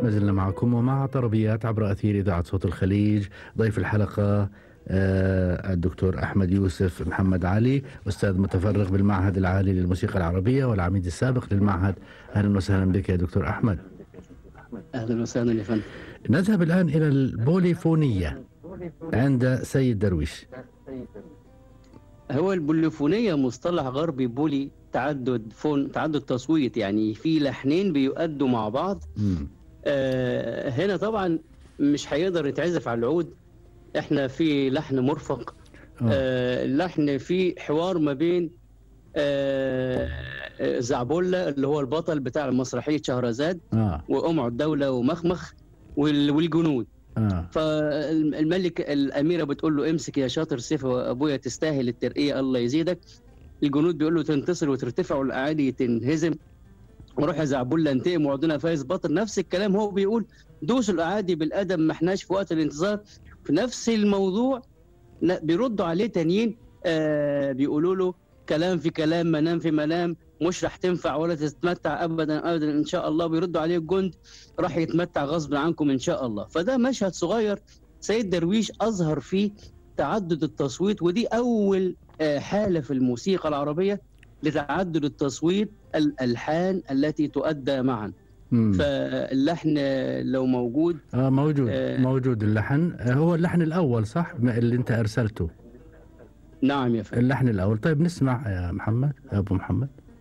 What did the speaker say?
ما زلنا معكم ومع طربيات عبر أثير إذاعة صوت الخليج ضيف الحلقة آه، الدكتور أحمد يوسف محمد علي أستاذ متفرغ بالمعهد العالي للموسيقى العربية والعميد السابق للمعهد أهلا وسهلا بك يا دكتور أحمد اهلا وسهلا يا فندم نذهب الآن إلى البوليفونية عند سيد درويش هو البوليفونيه مصطلح غربي بولي تعدد فون تعدد تصويت يعني في لحنين بيؤدوا مع بعض مم. آه هنا طبعا مش هيقدر يتعزف على العود احنا في لحن مرفق آه. آه اللحن فيه حوار ما بين آه آه، زعبولة اللي هو البطل بتاع مسرحية شهرزاد آه وقمع الدولة ومخمخ وال- والجنود آه فالملك الأميرة بتقول له امسك يا شاطر سيف أبويا تستاهل الترقية الله يزيدك الجنود بيقول له تنتصر وترتفع والأعادي تنهزم وروح يا زعبولة انتقم وعدنا فايز بطل نفس الكلام هو بيقول دوسوا الأعادي بالأدب ما احناش في وقت الانتظار في نفس الموضوع لا بيردوا عليه تانيين آه بيقولوا له كلام في كلام منام في منام مش رح تنفع ولا تتمتع ابدا ابدا ان شاء الله بيردوا عليه الجند راح يتمتع غصب عنكم ان شاء الله فده مشهد صغير سيد درويش اظهر فيه تعدد التصويت ودي اول آه، حاله في الموسيقى العربيه لتعدد التصويت الالحان التي تؤدى معا مم. فاللحن آه، لو موجود آه موجود آه. موجود اللحن آه هو اللحن الأول صح ما- اللي أنت أرسلته نعم يا فندم اللحن الأول طيب نسمع يا محمد يا أبو محمد